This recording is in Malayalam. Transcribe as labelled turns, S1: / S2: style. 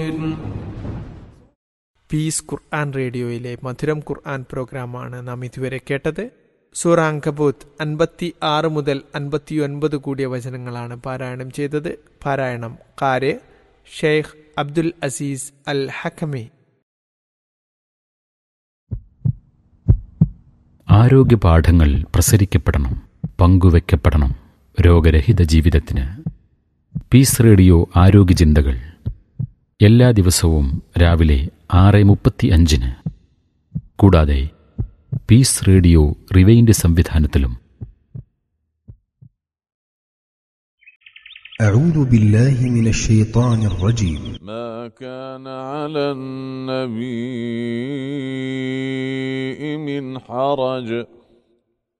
S1: പീസ് ഖുർആൻ റേഡിയോയിലെ മധുരം ഖുർആൻ പ്രോഗ്രാമാണ് നാം ഇതുവരെ കേട്ടത് സൂറ അങ്കബൂത്ത് അൻപത്തി ആറ് മുതൽ അൻപത്തി ഒൻപത് കൂടിയ വചനങ്ങളാണ് പാരായണം ചെയ്തത് പാരായണം കാര് ഷെയ്ഖ് അബ്ദുൽ അസീസ് അൽ ഹക്കമി
S2: ആരോഗ്യ പാഠങ്ങൾ പ്രസരിക്കപ്പെടണം പങ്കുവെക്കപ്പെടണം രോഗരഹിത ജീവിതത്തിന് പീസ് റേഡിയോ ആരോഗ്യ ചിന്തകൾ എല്ലാ ദിവസവും രാവിലെ ആറ് മുപ്പത്തി അഞ്ചിന് കൂടാതെ പീസ് റേഡിയോ റിവൈൻഡ് സംവിധാനത്തിലും
S3: أعوذ بالله من الشيطان الرجيم
S4: ما كان على النبي من حرج